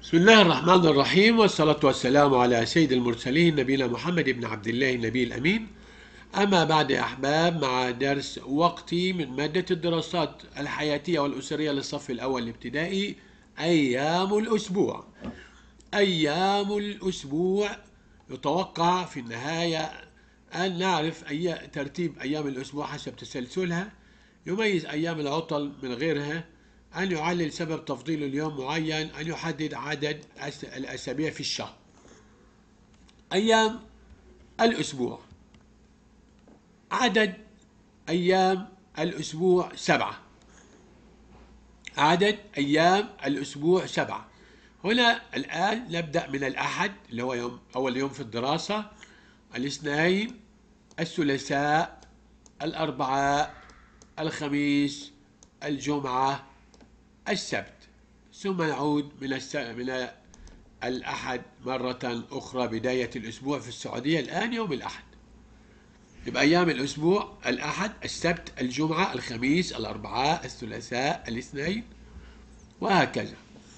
بسم الله الرحمن الرحيم والصلاة والسلام على سيد المرسلين نبينا محمد بن عبد الله النبي الأمين أما بعد يا أحباب مع درس وقتي من مادة الدراسات الحياتية والأسرية للصف الأول الابتدائي أيام الأسبوع أيام الأسبوع يتوقع في النهاية أن نعرف أي ترتيب أيام الأسبوع حسب تسلسلها يميز أيام العطل من غيرها أن يعلل سبب تفضيل اليوم معين أن يحدد عدد أس- الأسابيع في الشهر أيام الأسبوع عدد أيام الأسبوع سبعة عدد أيام الأسبوع سبعة هنا الآن نبدأ من الأحد اللي هو يوم أول يوم في الدراسة الاثنين الثلاثاء الأربعاء الخميس الجمعة السبت ثم نعود من الس... من الأحد مرة أخرى بداية الأسبوع في السعودية الآن يوم الأحد يبقى أيام الأسبوع الأحد السبت الجمعة الخميس الأربعاء الثلاثاء الاثنين وهكذا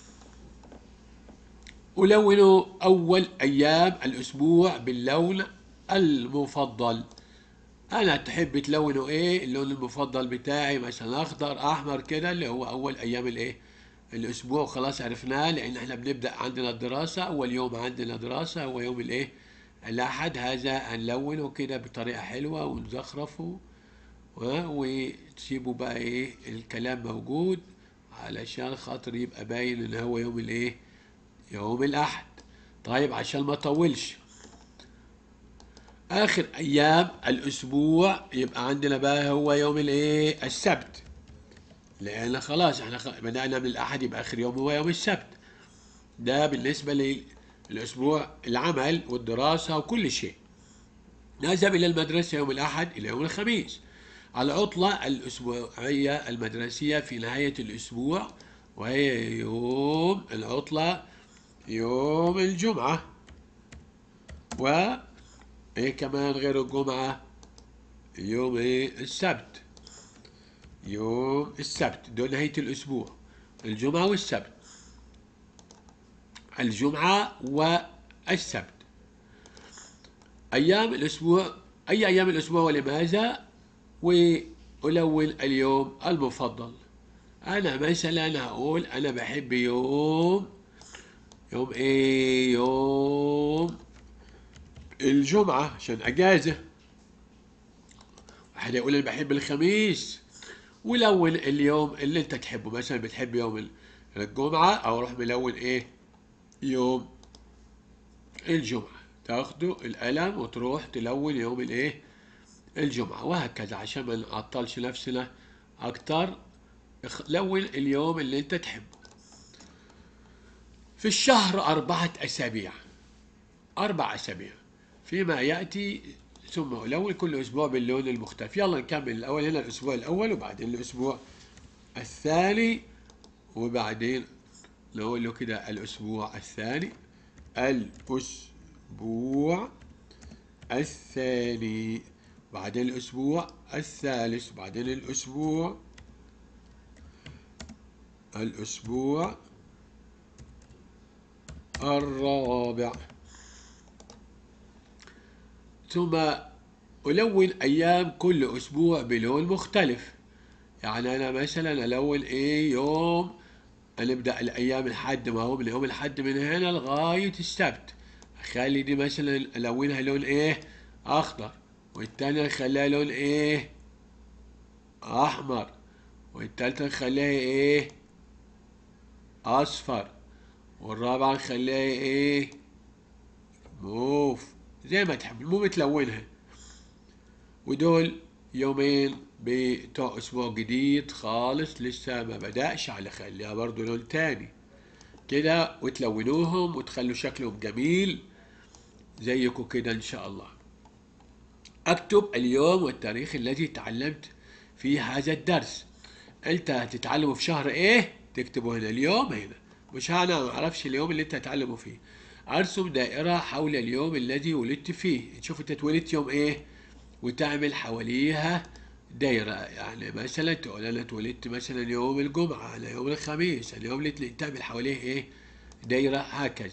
ألون أول أيام الأسبوع باللون المفضل أنا تحب تلونه إيه اللون المفضل بتاعي مثلا أخضر أحمر كده اللي هو أول أيام الإيه الأسبوع خلاص عرفناه لأن إحنا بنبدأ عندنا الدراسة أول يوم عندنا دراسة هو يوم الإيه الأحد هذا هنلونه كده بطريقة حلوة ونزخرفه و- وتسيبوا بقى إيه الكلام موجود علشان خاطر يبقى باين إن هو يوم الإيه يوم الأحد طيب عشان ما أطولش آخر أيام الأسبوع يبقى عندنا بقى هو يوم الإيه السبت لأن خلاص احنا خ- بدأنا من الأحد يبقى آخر يوم هو يوم السبت ده بالنسبة للأسبوع العمل والدراسة وكل شيء نذهب إلى المدرسة يوم الأحد إلى يوم الخميس العطلة الأسبوعية المدرسية في نهاية الأسبوع وهي يوم العطلة يوم الجمعة و إيه كمان غير الجمعة يوم إيه السبت يوم السبت دول نهاية الأسبوع الجمعة والسبت الجمعة والسبت أيام الأسبوع أي أيام الأسبوع ولماذا وألون اليوم المفضل أنا مثلا هقول أنا بحب يوم يوم إيه يوم الجمعة عشان أجازة واحد يقول أنا بحب الخميس ولون اليوم اللي أنت تحبه مثلا بتحب يوم الجمعة أو روح ملون إيه يوم الجمعة تاخده القلم وتروح تلون يوم الايه الجمعة وهكذا عشان ما نعطلش نفسنا أكتر اخ- لون اليوم اللي أنت تحبه في الشهر أربعة أسابيع أربع أسابيع فيما يأتي ثم ألون كل أسبوع باللون المختلف يلا نكمل الأول هنا الأسبوع الأول وبعدين الأسبوع الثاني وبعدين نقول له كده الأسبوع الثاني الأسبوع الثاني بعدين الأسبوع الثالث بعدين الأسبوع الأسبوع الرابع ثم ألون أيام كل أسبوع بلون مختلف يعني أنا مثلا ألون إيه يوم نبدأ الأيام الحد ما هو من يوم الحد من هنا لغاية السبت أخلي دي مثلا ألونها لون إيه أخضر والتانية نخليها لون إيه أحمر والتالتة نخليها إيه أصفر والرابعة نخليها إيه موف زي ما تحب المهم تلونها ودول يومين بتوع اسبوع جديد خالص لسه ما بدأش على خليها برضو لون تاني كده وتلونوهم وتخلوا شكلهم جميل زيكم كده ان شاء الله اكتب اليوم والتاريخ الذي تعلمت فيه هذا الدرس انت هتتعلمه في شهر ايه تكتبه هنا اليوم هنا مش انا ما اعرفش اليوم اللي انت هتتعلمه فيه ارسم دائرة حول اليوم الذي ولدت فيه تشوف انت اتولدت يوم ايه وتعمل حواليها دايرة يعني مثلا تقول أنا اتولدت مثلا يوم الجمعة أنا يوم الخميس أنا يوم الاثنين تعمل حواليه إيه دايرة هكذا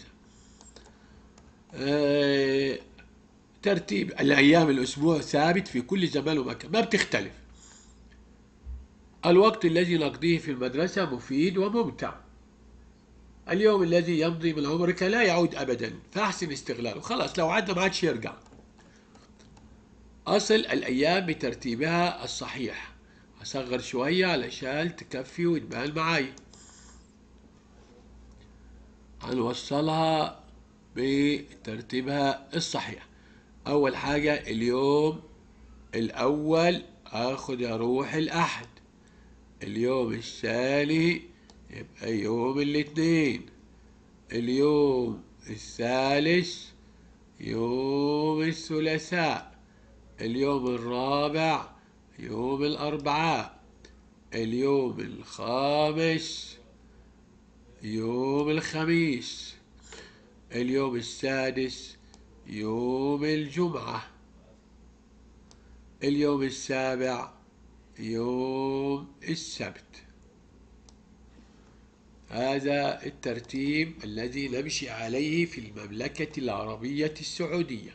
آه، ترتيب الأيام الأسبوع ثابت في كل زمان ومكان ما بتختلف الوقت الذي نقضيه في المدرسة مفيد وممتع اليوم الذي يمضي من عمرك لا يعود أبدا فأحسن استغلاله خلاص لو عدى ما عادش يرجع أصل الأيام بترتيبها الصحيح أصغر شوية علشان تكفي وتبان معايا هنوصلها بترتيبها الصحيح أول حاجة اليوم الأول آخد أروح الأحد اليوم الثاني يبقى يوم الاثنين اليوم الثالث يوم الثلاثاء اليوم الرابع يوم الأربعاء اليوم الخامس يوم الخميس اليوم السادس يوم الجمعة اليوم السابع يوم السبت هذا الترتيب الذي نمشي عليه في المملكة العربية السعودية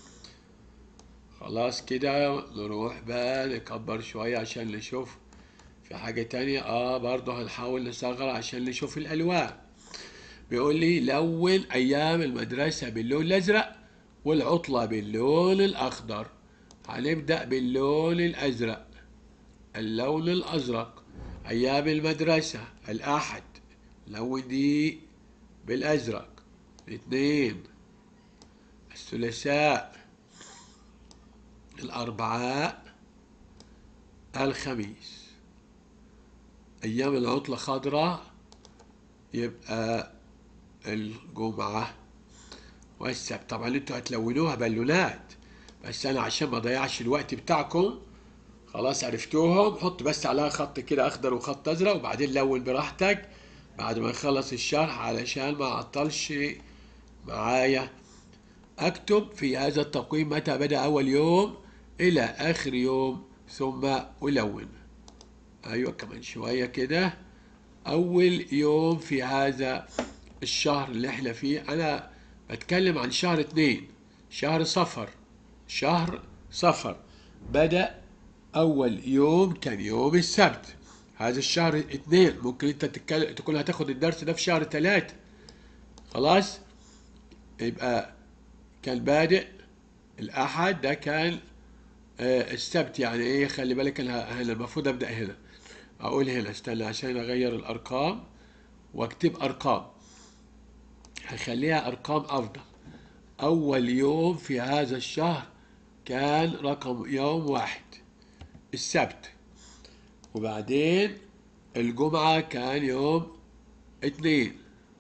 خلاص كده نروح بقى نكبر شوية عشان نشوف في حاجة تانية اه برضه هنحاول نصغر عشان نشوف الألوان بيقول لي لون أيام المدرسة باللون الأزرق والعطلة باللون الأخضر هنبدأ باللون الأزرق اللون الأزرق أيام المدرسة الأحد لون دي بالأزرق الاثنين الثلاثاء الأربعاء الخميس أيام العطلة خضراء يبقى الجمعة والسبت طبعا انتوا هتلونوها بالونات بس انا عشان ما اضيعش الوقت بتاعكم خلاص عرفتوهم حط بس عليها خط كده اخضر وخط ازرق وبعدين لون براحتك بعد ما نخلص الشرح علشان ما اعطلش معايا اكتب في هذا التقويم متى بدا اول يوم الى اخر يوم ثم الون ايوه كمان شويه كده اول يوم في هذا الشهر اللي احنا فيه انا بتكلم عن شهر اتنين شهر صفر شهر صفر بدأ أول يوم كان يوم السبت هذا الشهر اتنين ممكن انت تتكلم تكون هتاخد الدرس ده في شهر تلاتة خلاص يبقى كان بادئ الأحد ده كان آه السبت يعني ايه خلي بالك انا أنا المفروض ابدأ هنا اقول هنا استنى عشان اغير الارقام واكتب ارقام هخليها ارقام افضل اول يوم في هذا الشهر كان رقم يوم واحد السبت وبعدين الجمعة كان يوم اتنين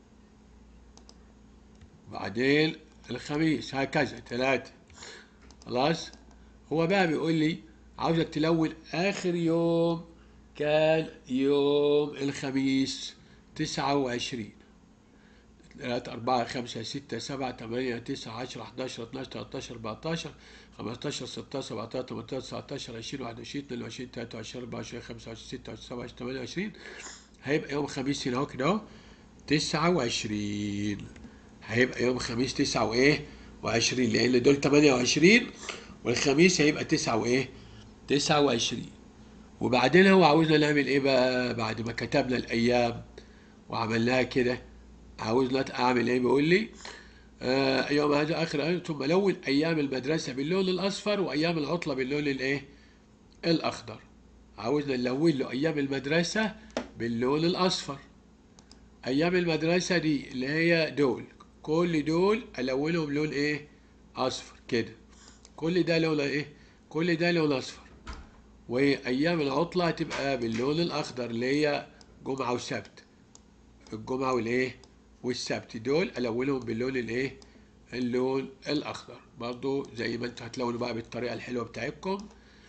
بعدين الخميس هكذا ثلاثة خلاص هو بقى بيقول لي عاوزك تلون آخر يوم كان يوم الخميس تسعة وعشرين ثلاثة أربعة خمسة ستة سبعة ثمانية تسعة عشرة حداشر اتناشر تلاتاشر أربعتاشر خمستاشر ستاشر سبعتاشر تمنتاشر تسعتاشر عشرين واحد وعشرين اتنين وعشرين تلاتة وعشرين أربعة وعشرين خمسة وعشرين ستة وعشرين سبعة وعشرين ثمانية وعشرين هيبقى يوم الخميس هنا أهو كده أهو تسعة وعشرين هيبقى يوم الخميس تسعة وإيه وعشرين لأن دول تمانية وعشرين والخميس هيبقى تسعة وإيه تسعة وعشرين وبعدين هو عاوزنا نعمل إيه بقى بعد ما كتبنا الأيام وعملناها كده عاوزنا أعمل إيه بيقول لي آه يوم هذا آخر أيام ثم لون أيام المدرسة باللون الأصفر وأيام العطلة باللون الإيه الأخضر عاوزنا نلون له أيام المدرسة باللون الأصفر أيام المدرسة دي اللي هي دول كل دول ألونهم لون إيه أصفر كده كل ده لون إيه كل ده لون أصفر وأيام العطلة هتبقى باللون الأخضر اللي هي جمعة وسبت الجمعة والإيه والسبت دول ألونهم باللون الإيه اللون الأخضر برضو زي ما انتوا هتلونوا بقى بالطريقة الحلوة بتاعتكم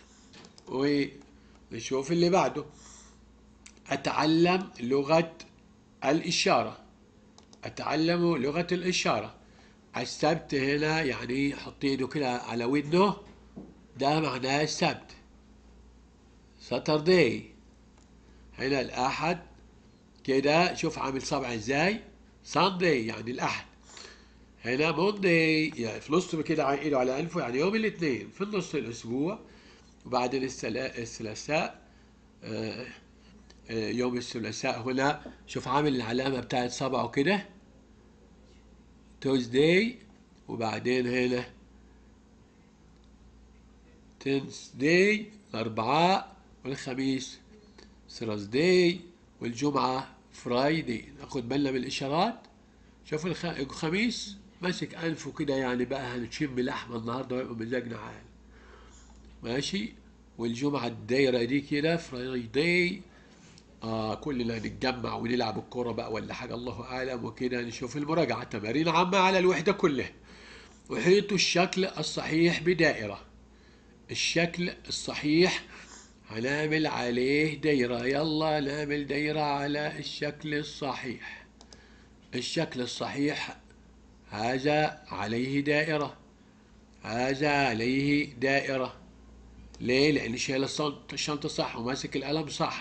ونشوف اللي بعده أتعلم لغة الإشارة أتعلم لغة الإشارة السبت هنا يعني حط ايده كده على ودنه ده معناه السبت ساتردي هنا الأحد كده شوف عامل صبع ازاي ساندي يعني الأحد هنا موندي يعني في نص كده ع- ايده على أنفه يعني يوم الاثنين في النص الأسبوع وبعدين السلا- الثلاثاء آه، آه، يوم الثلاثاء هنا شوف عامل العلامة بتاعت صبعه كده توزداي وبعدين هنا تنسداي الأربعاء والخميس ثرزداي والجمعة فرايدي ناخد بالنا من الإشارات شوف الخ- الخميس ماسك أنفه كده يعني بقى هنشم لحمة النهاردة ويبقى مزاجنا عال ماشي والجمعة الدايرة دي كده فرايداي آه كلنا نتجمع ونلعب الكورة بقى ولا حاجة الله أعلم وكده نشوف المراجعة تمارين عامة على الوحدة كلها وحيط الشكل الصحيح بدائرة الشكل الصحيح هنعمل عليه دايرة يلا نعمل دايرة على الشكل الصحيح الشكل الصحيح هذا عليه دائرة هذا عليه دائرة ليه؟ لأن شايل الصنط- الشنطة صح وماسك القلم صح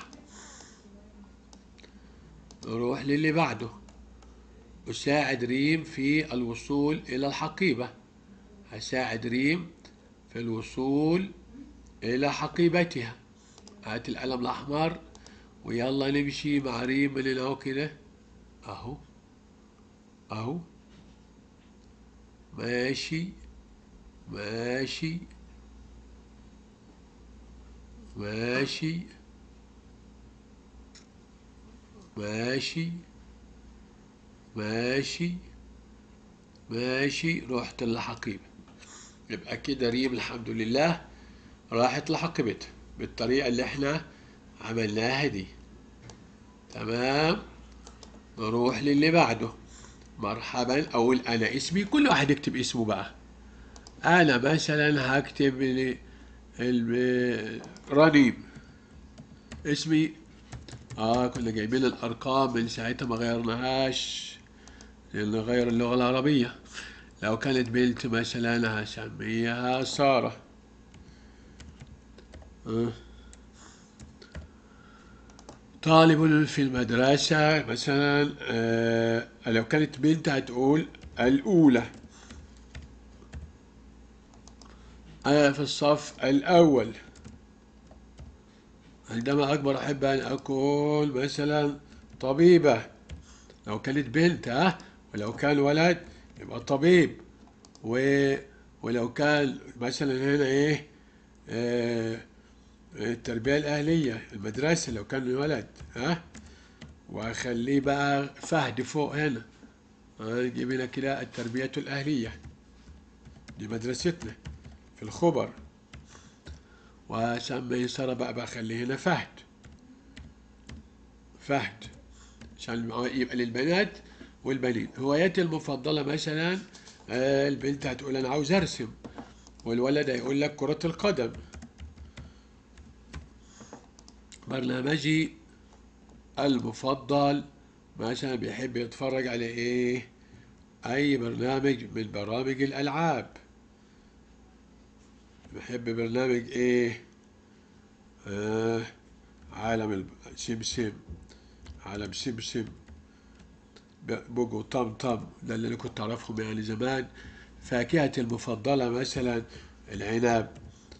نروح للي بعده أساعد ريم في الوصول إلى الحقيبة هساعد ريم في الوصول إلى حقيبتها هات القلم الأحمر ويلا نمشي مع ريم من هنا كده أهو أهو ماشي ماشي ماشي ماشي ماشي ماشي رحت للحقيبة يبقى كده ريم الحمد لله راحت لحقيبتها بالطريقة اللي احنا عملناها دي تمام نروح للي بعده مرحبا أقول أنا اسمي كل واحد يكتب اسمه بقى أنا مثلا هكتب ال- ال- رنيم اسمي اه كنا جايبين الارقام من ساعتها ما غيرناهاش لان نغير اللغه العربيه لو كانت بنت مثلا هسميها ساره آه. طالب في المدرسة مثلا آه لو كانت بنت هتقول الأولى أنا في الصف الأول عندما أكبر أحب أن أكون مثلا طبيبة لو كانت بنت ها ولو كان ولد يبقى طبيب و... ولو كان مثلا هنا إيه آه التربية الأهلية المدرسة لو كان ولد ها وأخليه بقى فهد فوق هنا ها، نجيب هنا كده التربية الأهلية دي مدرستنا في الخبر وأسمي سارة بقى بخليه هنا فهد فهد عشان يبقى للبنات والبنين هواياتي المفضلة مثلا آه، البنت هتقول أنا عاوز أرسم والولد هيقول لك كرة القدم برنامجي المفضل مثلا بيحب يتفرج على ايه اي برنامج من برامج الالعاب بحب برنامج ايه آه عالم الب- سمسم عالم سمسم ب- بوجو طم طم ده اللي انا كنت اعرفهم يعني زمان فاكهتي المفضلة مثلا العنب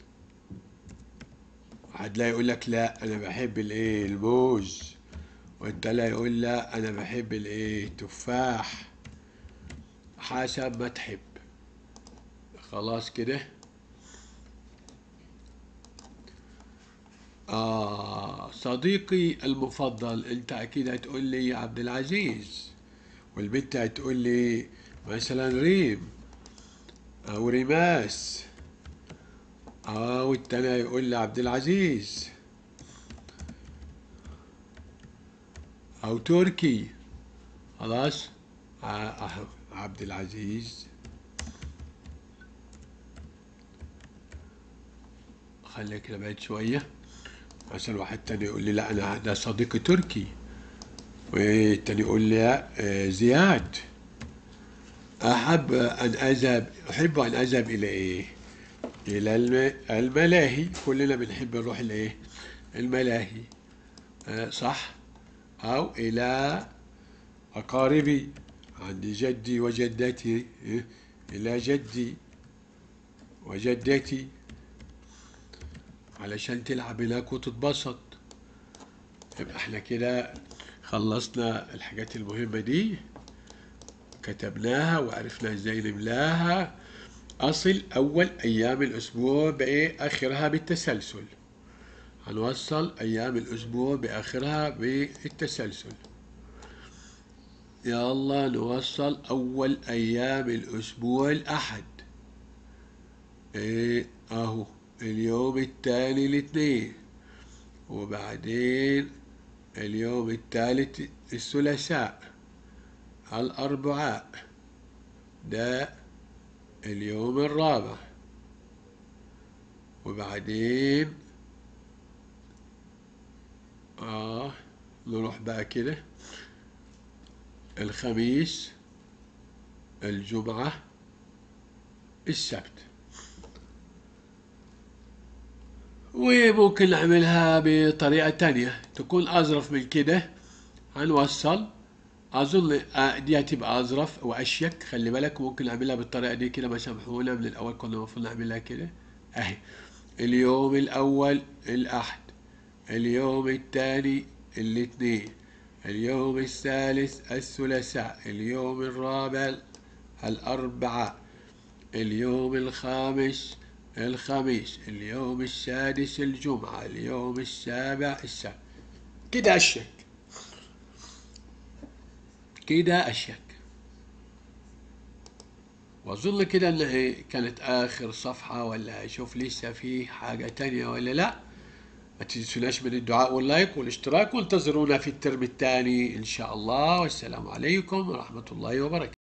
هتلاقي يقول لك لا انا بحب الايه الموز وانت لا يقول لا انا بحب الايه التفاح حسب ما تحب خلاص كده آه صديقي المفضل انت اكيد هتقول لي عبد العزيز والبنت هتقول لي مثلا ريم او ريماس اه والتاني هيقول لي عبد العزيز او تركي خلاص ع- أه، عبد العزيز خليك كده بعيد شوية عشان واحد تاني يقول لي لا انا ده صديقي تركي والتاني يقول لي لا آه، زياد احب ان اذهب احب ان اذهب الى ايه الى الم- الملاهي كلنا بنحب نروح الايه الملاهي آه، صح او الى اقاربي عندي جدي وجدتي إيه؟ إلى جدي وجدتي علشان تلعب هناك وتتبسط يبقى احنا كده خلصنا الحاجات المهمة دي كتبناها وعرفنا ازاي نملاها أصل أول أيام الأسبوع بآخرها بالتسلسل هنوصل أيام الأسبوع بآخرها بالتسلسل يلا نوصل أول أيام الأسبوع الأحد إيه أهو اليوم التالي الاثنين وبعدين اليوم الثالث الثلاثاء الأربعاء ده اليوم الرابع وبعدين آه نروح بقى كده الخميس الجمعة السبت وممكن نعملها بطريقة تانية تكون أظرف من كده هنوصل أظن دي هتبقى أظرف وأشيك خلي بالك ممكن نعملها بالطريقة دي كده ما سامحونا من الأول كنا المفروض نعملها كده أهي اليوم الأول الأحد اليوم الثاني الاثنين اليوم الثالث الثلاثاء اليوم الرابع الأربعاء اليوم الخامس الخميس اليوم السادس الجمعة اليوم السابع السبت كده أشيك كده أشيك وأظن كده إنها كانت آخر صفحة ولا أشوف لسه في حاجة تانية ولا لأ ما تنسوناش من الدعاء واللايك والاشتراك وانتظرونا في الترم الثاني إن شاء الله والسلام عليكم ورحمة الله وبركاته